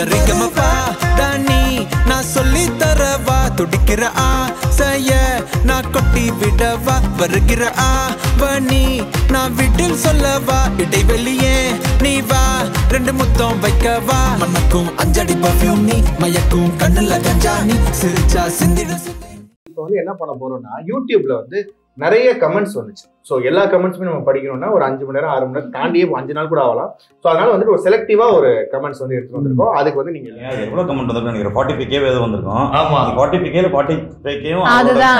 சரிகமப்பா தானி நான் சொல்லி தரவா துடிக்கிற ஆசைய நான் கொட்டி விடவா வருகிற ஆவணி நான் வீட்டில் சொல்லவா இடைவெளியே நீ வா ரெண்டு முத்தம் வைக்கவா மனக்கும் அஞ்சடி பர்ஃபியூம் நீ மயக்கும் கண்ணுல கஞ்சா நீ சிரிச்சா சிந்திடும் இப்போ வந்து என்ன பண்ண போறோம்னா யூடியூப்ல வந்து நிறைய கமெண்ட்ஸ் வந்துச்சு ஸோ எல்லா கமெண்ட்ஸுமே நம்ம படிக்கணும்னா ஒரு அஞ்சு மணி நேரம் ஆறு மணி நேரம் தாண்டியே அஞ்சு நாள் கூட ஆகலாம் ஸோ அதனால வந்துட்டு ஒரு செலக்டிவா ஒரு கமெண்ட்ஸ் வந்து எடுத்து வந்திருக்கோம் அதுக்கு வந்து நீங்க ஏன் எவ்வளவு கமெண்ட் வந்திருக்கும் நினைக்கிறேன் ஃபார்ட்டி ஃபைவ் கேவே வந்திருக்கும் ஆமா ஃபார்ட்டி ஃபைவ் கேல ஃபார்ட்டி ஃபைவ் கேவும் அதுதான்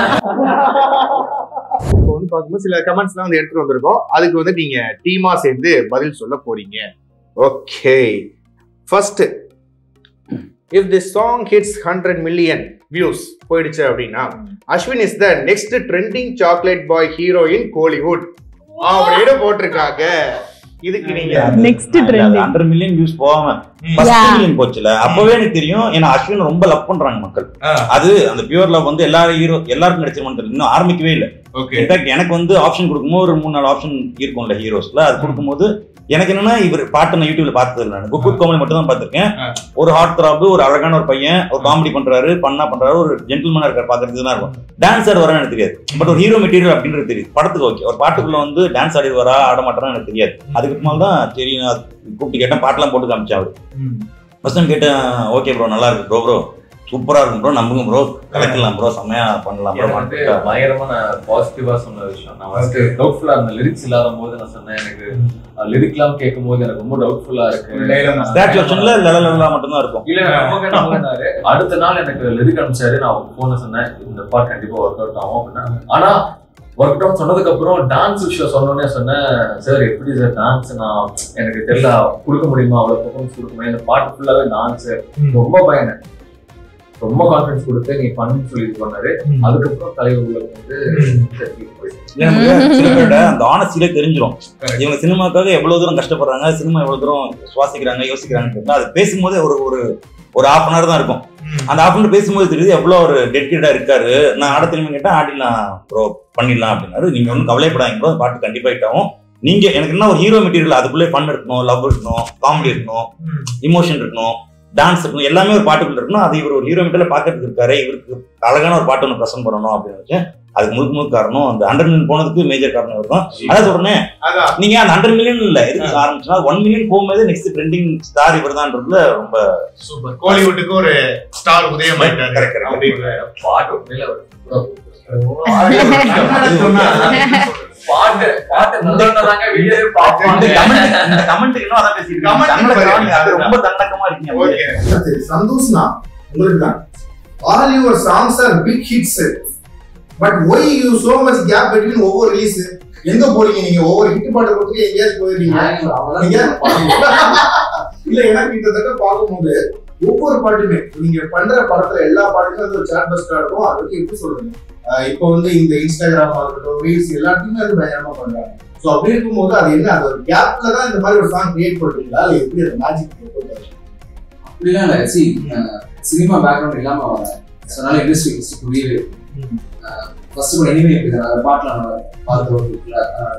இப்போ வந்து பார்க்கும்போது சில கமெண்ட்ஸ்லாம் வந்து எடுத்துட்டு வந்திருக்கோம் அதுக்கு வந்து நீங்க டீமா சேர்ந்து பதில் சொல்ல போறீங்க okay first if the song hits hundred million views போயிடுச்சு அப்படின்னா Ashwin is the next trending chocolate boy heroine Kollywood அப்படின்னு போட்டிருக்காங்க இதுக்கு நீங்க Next trending. Hundred million views போகாம ஃபர்ஸ்ட் Yeah. மில்லியன் போச்சுல அப்பவே எனக்கு தெரியும் ஏன்னா அஸ்வின் ரொம்ப லவ் பண்றாங்க மக்கள் ஆ. அது அந்த பியூர் லவ் வந்து எல்லாரும் ஹீரோ எல்லாருக்கும் கிடைச்சிருமான்னு தெரியல இன்னும் ஆரம்பிக்கவே இல்லை ஓகே இன்ஃபேக்ட் எனக்கு வந்து ஆப்ஷன் கொடுக்கும்போது ஒரு மூணு நாலு ஆப்ஷன் இருக்கும்ல ஹீரோஸ்ல அது கொடுக்கும்போது எனக்கு என்னன்னா இவர் பாட்டு நான் யூடியூப்ல பார்த்தது இல்லை நான் குக் காமெடி மட்டும் தான் பார்த்திருக்கேன் ஆ. ஒரு ஹாட் த்ராப் ஒரு அழகான ஒரு பையன் ஒரு காமெடி பண்றாரு பண்ணா பண்றாரு ஒரு ஜென்டில்மேனா இருக்காரு பாக்குறதுக்கு தான் இருக்கும் டான்ஸ் ஆடு வரான்னு எனக்கு தெரியாது பட் ஒரு ஹீரோ மெட்டீரியல் அப்படின்றது தெரியுது படத்துக்கு ஓகே ஒரு பாட்டுக்குள்ள வந்து டான்ஸ் ஆடி வரா ஆட மாட்டாரான்னு எனக்கு தெரியாது அதுக்கு மேல தான் சரி நான் கூப்பிட்டு கேட்டேன் பாட்டெல்லாம் போட்டு காமிச்சேன் அவரு ஃபர்ஸ்ட் டைம் கேட்டேன் ஓகே ப்ரோ நல்லா இருக்கு ப்ரோ ப்ரோ சூப்பரா இருக்கும் ப்ரோ நம்புங்க ப்ரோ கலக்கலாம் ப்ரோ செம்மையா பண்ணலாம் ப்ரோ எனக்கு வந்து பயங்கரமா நான் பாசிட்டிவா சொன்ன விஷயம் நான் ஃபர்ஸ்ட் டவுட்ஃபுல்லா இருந்த லிரிக்ஸ் இல்லாத போது நான் சொன்னேன் எனக்கு லிரிக்லாம் கேட்கும் போது எனக்கு ரொம்ப டவுட்ஃபுல்லா இருக்கு ஸ்டாச்சு ஆப்ஷன்ல லலலலா மட்டும் தான் இருக்கும் இல்ல நான் நம்புங்க நம்புனாரு அடுத்த நாள் எனக்கு லிரிக் அனுப்பிச்சாரு நான் போன சொன்னேன் இந்த பாட்டு கண்டிப்பா ஒர்க் அவுட் ஆகும் அப்படின்னா ஆனா ஒர்க் அவுட் சொன்னதுக்கு அப்புறம் டான்ஸ் விஷயம் சொன்னோடனே சொன்னேன் சார் எப்படி சார் டான்ஸ் நான் எனக்கு தெரியல கொடுக்க முடியுமா அவ்வளவு பெர்ஃபார்மன்ஸ் கொடுக்க முடியும் இந்த பாட்டு ஃபுல்லாவே டான்ஸ் ரொம்ப பயனேன் ரொம்ப கான்ஃபிடன்ஸ் கொடுத்து நீ பண்ணுன்னு சொல்லி இது பண்ணாரு அதுக்கப்புறம் தலைவர் உள்ள வந்து செட்டில் போயிட்டு இல்ல, நமக்கு சில பேரோட அந்த ஆனஸ்டிலே தெரிஞ்சிடும் இவங்க சினிமாக்காக எவ்வளவு தூரம் கஷ்டப்படுறாங்க சினிமா எவ்வளவு தூரம் சுவாசிக்கிறாங்க யோசிக்கிறாங்கன்னு தெரியல அது பேசும்போதே ஒரு ஒரு ஒரு ஹாஃப் அன் தான் இருக்கும் அந்த ஹாஃப் அன் பேசும்போது தெரியுது எவ்வளவு ஒரு டெடிக்கேட்டா இருக்காரு நான் ஆட திரும்பி கேட்டா ஆடிடலாம் ப்ரோ பண்ணிடலாம் அப்படின்னாரு நீங்க ஒன்றும் கவலைப்படாதீங்க ப்ரோ பாட்டு கண்டிப்பா ஹிட் ஆகும் நீங்க எனக்கு என்ன ஒரு ஹீரோ மெட்டீரியல் அதுக்குள்ளே ஃபன் இருக்கணும் லவ் இருக்கணும் காமெடி இருக்கணும் இமோஷன் இருக்கணும் டான்ஸ் இருக்கணும் எல்லாமே ஒரு பாட்டுக்குள்ள இருக்கணும் அது இவர் ஒரு ஹீரோ மெட்டீரியல் பார்க்கறதுக்கு இருக்காரு இவருக்கு அழகான ஒரு பாட்டு ஒன்று ப்ரெசென்ட் பண்ணணும் அப்படின்னு நினைச்சேன் அதுக்கு முழுக்க முழுக்க காரணம் அந்த ஹண்ட்ரட் மில்லியன் போனதுக்கு மேஜர் காரணம் இருக்கும் அதான் சொல்றேன் அதான் நீங்க அந்த ஹண்ட்ரட் மில்லியன் இல்ல எதுக்கு ஆரம்பிச்சுன்னா ஒன் மில்லியன் போகும்போது நெக்ஸ்ட் ட்ரெண்டிங் ஸ்டார் இவர் தான்றதுல ரொம்ப சூப்பர் கோலிவுட்டுக்கு ஒரு ஸ்டார் உதயம் ஆயிட்டாரு Correct, correct. அப்படின்னு பாட்டு உண்மையில ஒரு சொன்னா பாட்டு பாட்டு முதல்ல வீடியோவே இந்த பார்ப்பாங்க கமெண்ட் இந்த கமெண்ட் இன்னும் அதான் பேசிட்டு Comment இருக்காங்க. பாருங்க. அது ரொம்ப தண்டக்கமா இருக்கீங்க ஓகே அடுத்து சந்தோஷ்னா உங்களுக்கு தான் all your songs are big hits but why you so much gap between ஒவ்வொரு ரிலீஸ் எங்க போறீங்க நீங்க ஒவ்வொரு ஹிட் பாட்டு கொடுத்து எங்கேயாச்சும் போயிருக்கீங்க நீங்க இல்ல எனக்கு கிட்டத்தட்ட பார்க்கும்போது ஒவ்வொரு பாட்டுமே நீங்க பண்ற படத்துல எல்லா பாட்டுமே அது ஒரு சாட் பஸ்டா இருக்கும் அது வந்து எப்படி சொல்றது ஆஹ் இப்போ வந்து இந்த இன்ஸ்டாகிராம் ஆகட்டும் ரீல்ஸ் எல்லாத்தையுமே அது பயங்கரமா பண்றாங்க ஸோ அப்படி இருக்கும்போது அது என்ன அது ஒரு கேப்ல தான் இந்த மாதிரி ஒரு சாங் கிரியேட் பண்றீங்களா இல்ல எப்படி அது மேஜிக் அப்படிலாம் இல்லை சி சினிமா பேக்ரவுண்ட் இல்லாம வரேன் ஸோ அதனால இண்டஸ்ட்ரி ஹிஸ்ட்ரி புரியவே ஃபர்ஸ்ட் கூட இனிமே எப்படி அந்த பாட்டில் நம்ம பார்த்து ஒரு இருக்குல்ல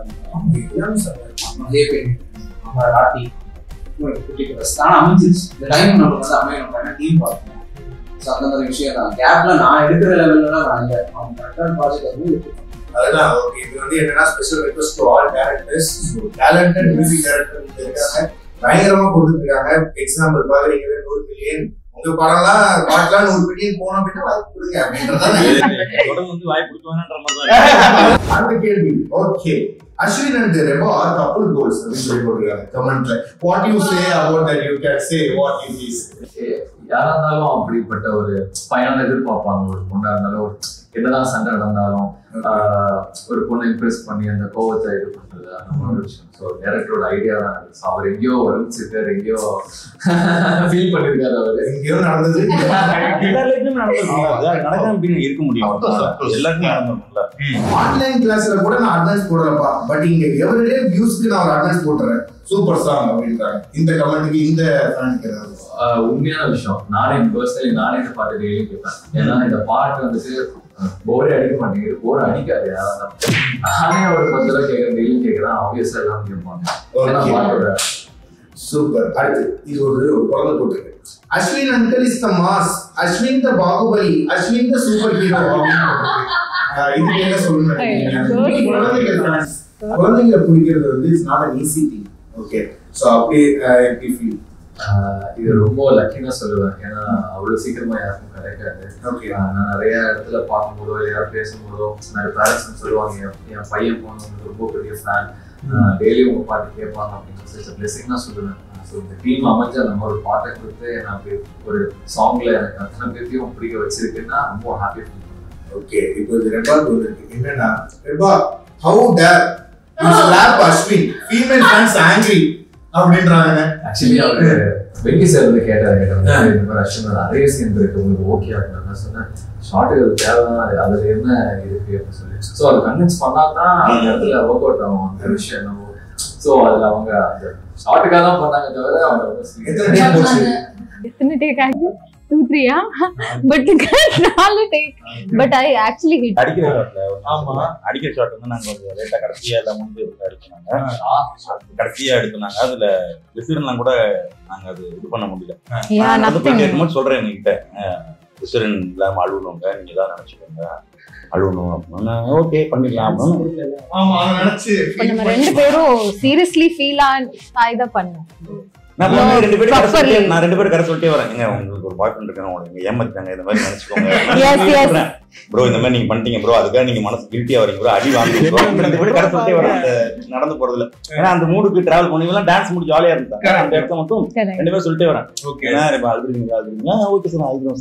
அதே பேர் நம்ம ராட்டி ஆனால் அமைஞ்சிருச்சு இந்த டைம் நம்மளுக்கு வந்து அமையணும் நம்ம டீம் பார்க்கணும் ஸோ அந்த மாதிரி விஷயம் தான் கேப்ல நான் எடுக்கிற லெவல்லாம் நான் இல்லை அவங்க கரெக்டான ப்ராஜெக்ட் வந்து அதுதான் ஓகே இது வந்து என்னன்னா special request to all directors talented music director இருக்காங்க பயங்கரமா கொடுத்துருக்காங்க எக்ஸாம்பிள் பாக்குறீங்க நூறு மில்லியன் உங்க படம்லாம் பாட்டுலாம் நூறு மில்லியன் போனோம் அப்படின்னா வாய்ப்பு கொடுங்க அப்படின்றதான் தொடர்ந்து வந்து வாய் கொடுத்துவாங்கன்ற மாதிரி தான் அடுத்த கேள்வி okay Ashwin and Reba are couple goals அப்படின்னு சொல்லி போட்டுருக்காங்க கமெண்ட்ல what you say about that you can say what you please யாரா இருந்தாலும் அப்படிப்பட்ட ஒரு பயணம் எதிர்பார்ப்பாங்க ஒரு பொண்ணா இருந்தாலும் ஒரு என்னதான் சண்டை நடந்தாலும் ஆஹ், ஒரு பொண்ணை இம்ப்ரெஸ் பண்ணி அந்த கோவத்தை இது பண்றது அந்த மாதிரி ஒரு விஷயம் ஸோ டேரக்டரோட ஐடியா தான் அது So, அவர் எங்கேயோ வரைச்சிருக்காரு எங்கேயோ ஃபீல் பண்ணிருக்காரு அவரு எங்கேயோ நடந்தது எல்லா லைஃப்லயும் நடந்திருக்கும்ல. அது நடக்காம பின்ன இருக்க முடியும் Of course, of course. எல்லாருக்கும் நடந்திருக்கும்ல ஆன்லைன் கிளாஸ்ல கூட நான் அட்வான்ஸ் போடுறேன்ப்பா பட் இங்க எவ்ரிடே வியூஸ்க்கு நான் ஒரு அட்வான்ஸ் போட்டுறேன் சூப்பர் சாங் அப்படின்றாங்க இந்த கமெண்ட்டுக்கு இந்த ஃபேனுக்கு ஏதாவது ஆஹ், உண்மையான விஷயம் நானே பர்சனலி நானே இந்த பாட்டு டெய்லியும் கேட்பேன் ஏன்னா இந்த பாட்டு வந்துட்டு போரே அடிக்க மாட்டேங்குது போர் அடிக்காது யாரா இருந்தாலும். நானே ஒரு பத்து தடவை கேட்கறேன் டெய்லியும் கேட்கறேன் ஆப்வியஸா எல்லாம் கேட்பாங்க ஏன்னா Okay. பாட்டோட சூப்பர் அடுத்து இது ஒரு ஒரு குழந்தை போட்டிருக்கு Ashwin uncle is the mass Ashwin the Baahubali Ashwin the super hero இதுக்கு என்ன சொல்லுங்க குழந்தைகள் fans. குழந்தைங்களை பிடிக்கிறது வந்து it's not an easy thing okay so அப்படியே எப்படி ஃபீல் ஆஹ் இது ரொம்ப லக்கினா சொல்லுவேன் ஏன்னா அவ்வளவு சீக்கிரமா யாருக்கும் கிடைக்காது ஓகே ஆஹ் நான் நிறைய இடத்துல பார்க்கும்போதோ யாரும் பேசும்போதோ நிறைய பேரண்ட்ஸ் சொல்லுவாங்க என் என் பையன் போன உங்களுக்கு ரொம்ப பெரிய ஃபேன் டெய்லி உங்க பாட்டு கேட்பாங்க அப்படின்னு சொல்லி பிளெஸிங் தான் சொல்லுவேன் ஸோ இந்த டீம் அமைஞ்சு அந்த மாதிரி ஒரு பாட்டை கொடுத்து நான் அப்படி ஒரு சாங்ல எனக்கு அத்தனை பேர்த்தையும் பிடிக்க வச்சிருக்குன்னா ரொம்ப ஹாப்பி ஓகே இப்போ இது ரெண்டாவது ஒன்று இருக்கு என்னன்னா Reba how dare you slap Ashwin female fans angry அப்படின்றாங்க ஆக்சுவலி அவரு வெங்கி சார் வந்து கேட்டாரு கேட்டாங்க இந்த மாதிரி அஸ்வின் நிறைய சீன் இருக்கு உங்களுக்கு ஓகே அப்படின்னு நான் சொன்னேன் ஷார்ட்டுக்கு அது தேவைதான் அது- அதுல என்ன இருக்கு அப்படின்னு சொல்லி ஸோ அதை கன்வின்ஸ் பண்ணாதான் அந்த இடத்துல ஒர்க் அவுட் ஆகும் அந்த விஷயம் என்னவோ ஸோ அதுல அவங்க அந்த ஷார்ட்டுக்காக தான் பண்ணாங்க தவிர அவங்க ரொம்ப serious- எத்தனை டைம் போச்சு எத்தனை டேக் ஆகி டூ த்ரீயா பட் நாலு take but I actually hit அடிக்கிற ஷாட்ல ஆமா. அடிக்கிற ஷாட் வந்து நாங்க கொஞ்சம் லேட்டா கடைசியா எல்லாம் வந்து எடுத்தாங்க கடைசியா எடுத்தாங்க அதுல விசிறன்லாம் கூட நாங்க அது இது பண்ண முடியல யா நான் வந்து போய் நத்திங் கேட்கும்போது சொல்றேன் எங்ககிட்ட விசிறன் இல்லாம அழுவணுங்க நீங்க தான் நினைச்சுக்கோங்க அழுவணும் அப்படின்னு ஓகே பண்ணிடலாம் அப்படின்னு ஆமா அதை நினைச்சு இப்ப நம்ம ரெண்டு பேரும் சீரியஸ்லி ஃபீல் ஆகி தான் பண்ணோம் நான் போய் ரெண்டு பேரும் கரை Properly. சொல்லிட்டே- நான் ரெண்டு பேரும் கரை சொல்லிட்டே வரேன் ஏங்க உங்களுக்கு ஒரு பாய் ஃப்ரெண்ட் இருக்காங்க உங்களுக்கு ஏமாத்திட்டாங்க இந்த மாதிரி Yes, yes. நினைச்சுக்கோங்க ப்ரோ இந்த மாதிரி நீங்க பண்ணிட்டீங்க ப்ரோ அதுக்காக நீங்க மனசு கில்ட்டியா வரீங்க ப்ரோ அடி வாங்க ப்ரோ ரெண்டு பேரும் கரை சொல்லிட்டே வரேன் அந்த நடந்து போறதுல ஏன்னா அந்த மூடுக்கு டிராவல் பண்ணீங்கன்னா டான்ஸ் முடிஞ்சு ஜாலியா இருந்தாங்க அந்த இடத்த மட்டும் Correct. ரெண்டு பேரும் சொல்லிட்டே வரேன் ஓகே ஏன்னா இப்ப அழுதுறீங்க அழுதுறீங்க ஓகே சார் அழுதுறோம்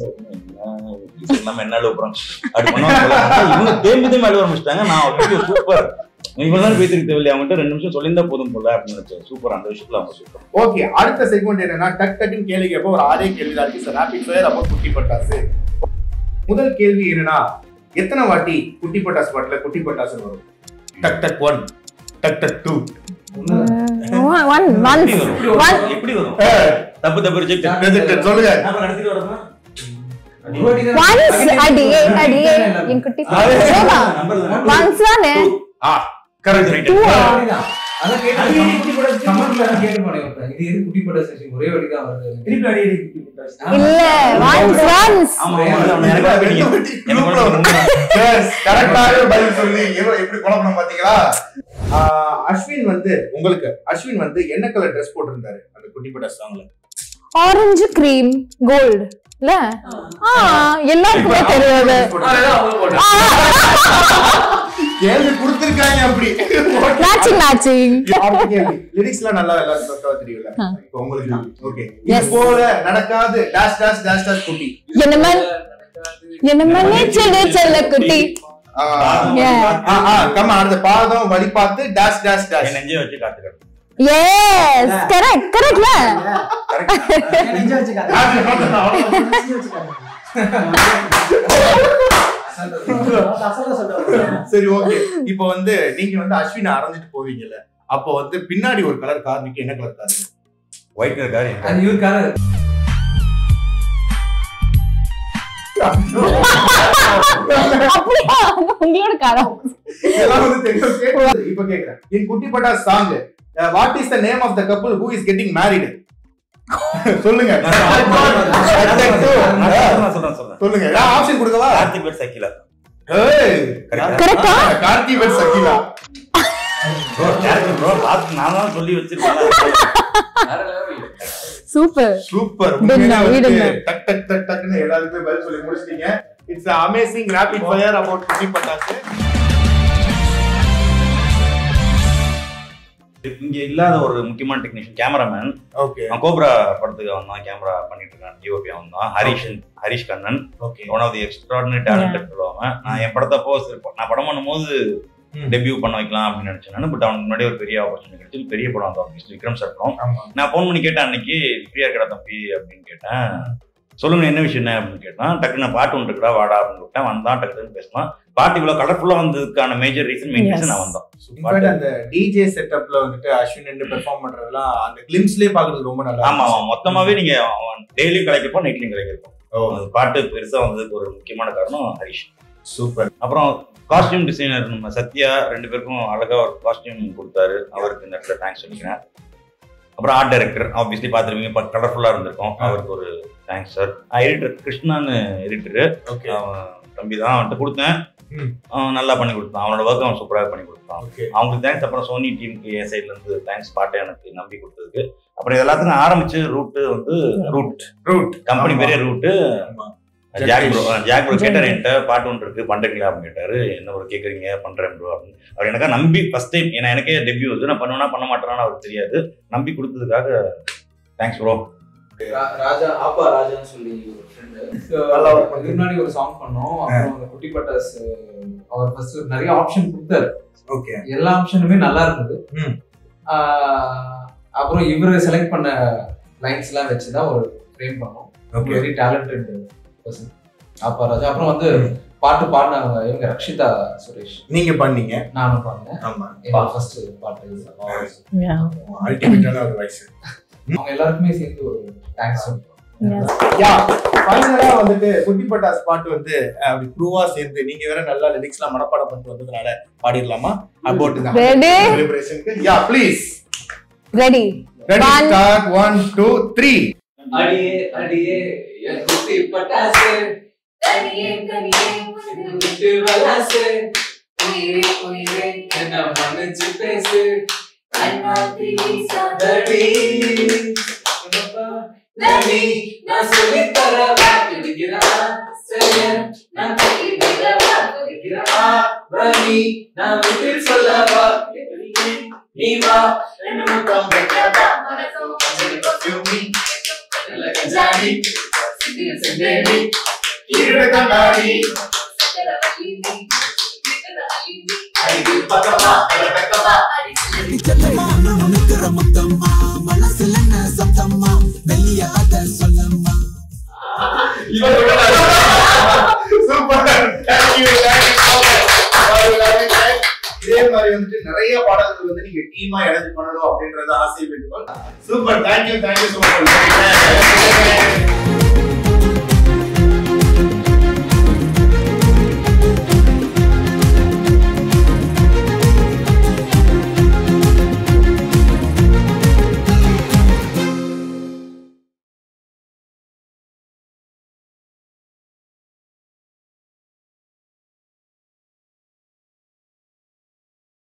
சார் நம்ம என்ன அழுவுறோம் அப்படி பண்ணுவாங்க இவங்க தேம்பி தேம்பி அழுவ ஆரம்பிச்சிட்டாங்க நான் சூப்பர் இவ்வளவு நேரம் பேசிருக்கு தேவையில்லை அவங்ககிட்ட ரெண்டு நிமிஷம் சொல்லியிருந்தா போதும் போல அப்படின்னு நினைச்சேன் சூப்பர் அந்த விஷயத்துல அவங்க சூப்பர் ஓகே அடுத்த செக்மெண்ட் என்னன்னா டக் டக்குன்னு கேள்வி கேட்போம் ஒரு ஆறே கேள்வி தான் இருக்கு சார் ரேபிட் ஃபயர் அப்போ குட்டி பட்டாசு முதல் கேள்வி என்னன்னா எத்தனை வாட்டி குட்டி பட்டாசு பாட்டுல குட்டி பட்டாசு வரும் டக் டக் ஒன் டக் டக் டூ ஒன் ஒன்ஸ் ஒன் எப்படி வரும் தப்பு தப்பு ரிஜெக்ட் சொல்லுங்க ஒன்ஸ் அடியே அடியே என் குட்டி ஒன்ஸ் தானே கரெக்ட் ரைட் டூ அதான் கேட்டு கமெண்ட்ல கேட்டு போனேன் ஒருத்தன். இது எது குட்டி பட செஷன் ஒரே வாட்டி தான் வருது இல்ல ஒன்ஸ் ஒன்ஸ் ஆமா ஆமா எனக்கு எனக்கு கரெக்டாக பதில் சொல்லி எவ்வளவு எப்படி குழப்பம் பாத்தீங்களா ஆஹ் அஸ்வின் வந்து உங்களுக்கு அஸ்வின் வந்து என்ன கலர் ட்ரெஸ் போட்டிருந்தாரு அந்த குட்டி பட்டாசு சாங்ல ஆரஞ்சு கிரீம் கோல்டு இல்ல ஆ எல்லாருக்குமே தெரியாது கேள்வி கொடுத்திருக்காங்க அப்படி மேட்சிங் மேட்சிங் அடுத்த கேள்வி லிரிக்ஸ் எல்லாம் நல்லா எல்லாரும் பக்காவா தெரியும்ல ஆ. இப்போ உங்களுக்கு ஓகே இது Yes. போல நடக்காது டேஷ் டேஷ் டேஷ் டேஷ் குட்டி என்ன மன் என்ன மன்னிச்சது செல்ல குட்டி ஆ, Yeah. Ah, ah, come on, அடுத்த பாதம் வழி பார்த்து டேஷ் டேஷ் டேஷ் என் நெஞ்சை வச்சு காத்துக்கிறேன் எஸ் கரெக்ட் கரெக்ட்ல சரி ஓகே இப்போ வந்து நீங்க வந்து அஸ்வினை அரைஞ்சிட்டு போவீங்கல்ல அப்போ வந்து பின்னாடி ஒரு கலர் கார் நிக்க என்ன colour car white colour car அது இவருக்காக அப்படியா உங்களோட காரம் இதெல்லாம் வந்து தெரியும் கேட்குது. இப்போ கேக்குறேன் என் Kutti Patta song what is the name of the couple who is getting married சொல்லுங்க நான் சொல்றேன் சொல்றேன் சொல்லுங்க நான் ஆப்ஷன் கொடுக்கவா கார்த்திக் பேர் சக்கிலா ஏய், Correct ஆ? Karthi but Shakeela bro character bro பார்த்து நான் தான் சொல்லி வச்சிருக்கேன் வேற level. Super super Dinner, dinner. டக் டக் டக் டக்னு எல்லாருக்குமே பதில் சொல்லி முடிச்சிட்டீங்க it's amazing rapid fire about Kutti Pattasu இங்க இல்லாத ஒரு முக்கியமான டெக்னீஷியன் கேமராமேன் ஓகே அவன் கோப்ரா படத்துக்கு வந்தான் கேமரா பண்ணிட்டு இருக்கான் டிஓபி வந்தான் Harish Harish Kannan okay one of the extraordinary talented சொல்லுவாங்க நான் என் படத்தை போஸ் நான் படம் பண்ணும்போது ம். டெபியூ பண்ண வைக்கலாம் அப்படின்னு நினைச்சேன் நான் பட் அவனுக்கு முன்னாடி ஒரு பெரிய ஆப்பர்ச்சுனிட்டி கிடைச்சு பெரிய படம் வந்து ஆஃபீஸ் விக்ரம் சார் படம் ஆமா நான் ஃபோன் பண்ணி கேட்டேன் அன்னைக்கு ஃப்ரீயா இருக்கடா தம்பி அப்படின்னு கேட்டேன் சொல்லுங்க என்ன விஷயம் என்ன அப்படின்னு கேட்டான் டக்குன்னு பாட்டு ஒன்று இருக்குடா வாடா அப்படின்னு விட்டேன் வந்தான் டக்குன்னு பேசலாம் பாட்டு இவ்வளவு கலர்ஃபுல்லா வந்ததுக்கான major reason main Yes. Reason நான் வந்தான் இன்ஃபேக்ட் அந்த டிஜே செட்டப்ல வந்துட்டு அஸ்வின் நின்று பெர்ஃபார்ம் பண்றதெல்லாம் அந்த கிளிம்ஸ்லயே பாக்குறதுக்கு ரொம்ப நல்லா ஆமா ஆமா மொத்தமாவே நீங்க டெய்லியும் கிடைக்கப்போ நைட்லயும் கிடைக்கிறப்போ ஓ அது பாட்டு பெருசா வந்ததுக்கு ஒரு முக்கியமான காரணம் ஹரிஷ் சூப்பர் அப்புறம் காஸ்டியூம் டிசைனர் நம்ம சத்யா ரெண்டு பேருக்கும் அழகா ஒரு காஸ்டியூம் கொடுத்தாரு அவருக்கு இந்த இடத்துல தேங்க்ஸ் சொல்லிக்கிறேன் அப்புறம் ஆர்ட் டைரக்டர் ஆப்வியஸ்லி பார்த்துருவீங்க கலர்ஃபுல்லா இருந்திருக்கும் அவருக்கு ஒரு தேங்க்ஸ் சார் எடிட்டர் கிருஷ்ணான்னு எடிட்டரு ஓகே தம்பி தான் அவன்கிட்ட கொடுத்தேன் ம். அவன் நல்லா பண்ணி கொடுத்தான் அவனோட ஒர்க் அவன் சூப்பராக பண்ணி கொடுத்தான் ஓகே அவங்களுக்கு தேங்க்ஸ் அப்புறம் சோனி டீமுக்கு என் சைட்ல இருந்து தேங்க்ஸ் பாட்டை எனக்கு நம்பி கொடுத்ததுக்கு அப்புறம் இது எல்லாத்துக்கும் ஆரம்பிச்சு ரூட்டு வந்து ரூட் ரூட் கம்பெனி பேரே ரூட்டு ஆமா. Jack bro Jack bro Jai. கேட்டார் என்கிட்ட பாட்டு ஒன்று இருக்கு பண்றீங்களா அப்படின்னு கேட்டாரு என்ன ஒரு கேட்குறீங்க பண்றேன் ப்ரோ அப்படின்னு அவர் எனக்கா நம்பி ஃபர்ஸ்ட் டைம் ஏன்னா எனக்கே டெபியூ வந்து நான் பண்ணுவேனா பண்ண மாட்டேனான்னு அவருக்கு தெரியாது நம்பி கொடுத்ததுக்காக தேங்க்ஸ் ப்ரோ ரா- ராஜா ஆப்பா ராஜான்னு சொல்லி ஒரு ஃப்ரெண்டு நல்லா work பண்றீங்க. முன்னாடி ஒரு சாங் பண்ணோம் அப்புறம் அந்த குட்டி பட்டாஸ் அவர் ஃபர்ஸ்ட் நிறைய ஆப்ஷன் கொடுத்தாரு ஓகே எல்லா ஆப்ஷனுமே நல்லா இருந்தது ம். ஆஹ் அப்புறம் இவரு செலக்ட் பண்ண லைன்ஸ் எல்லாம் வச்சு தான் ஒரு ஃப்ரேம் பண்ணோம் ஓகே வெரி டேலண்டட் பர்சன் ஆப்பா ராஜா அப்புறம் வந்து பாட்டு பாடினவங்க இவங்க ரக்ஷிதா சுரேஷ் நீங்க பண்ணீங்க நானும் பாடினேன் ஆமா என்னோட ஃபர்ஸ்ட் பாட்டு இதுதான். Yeah. அல்டிமேட்டான ஒரு வாய்ஸ் அவங்க எல்லாருக்குமே சேர்ந்து ஒரு தேங்க்ஸ் சொல்றோம் Yes. யா ஃபைனலா வந்துட்டு குட்டி பட்டாஸ் பாட்டு வந்து அஹ், அப்படி ப்ரூவா சேர்ந்து நீங்க வேற நல்லா லிரிக்ஸ்லாம் மனப்பாடம் பண்ணிட்டு வந்ததுனால பாடிடலாமா அபவுட் தி Ready? செலிப்ரேஷனுக்கு யா please Ready? Ready One. Start 1 2 3 அடியே அடியே என் குட்டி பட்டாசு தனியே தனியே என்னை விட்டு வலாசு உயிரே உயிரே என்ன மன்னிச்சு பேசு கண்ணாத்தி தடி நடி நான் சொல்லி தரவா கிடைக்கிறா சரியா நான் கை விடவா கிடைக்கிறா வரி நான் விட்டு சொல்லவா நீ வா ரெண்டு முத்தம் வைக்கவா மனசும் யூமி ஜானி செந்தேடி இருட கண்ணாடி ஐடி பக்கமா பக்கமா சூப்பர் தேங்க் யூ இதே மாதிரி வந்துட்டு நிறைய பாடல்கள் வந்து நீங்க டீமா இணைஞ்சு பண்ணணும் அப்படின்றத ஆசை வேண்டுகோள் super thank you thank you so much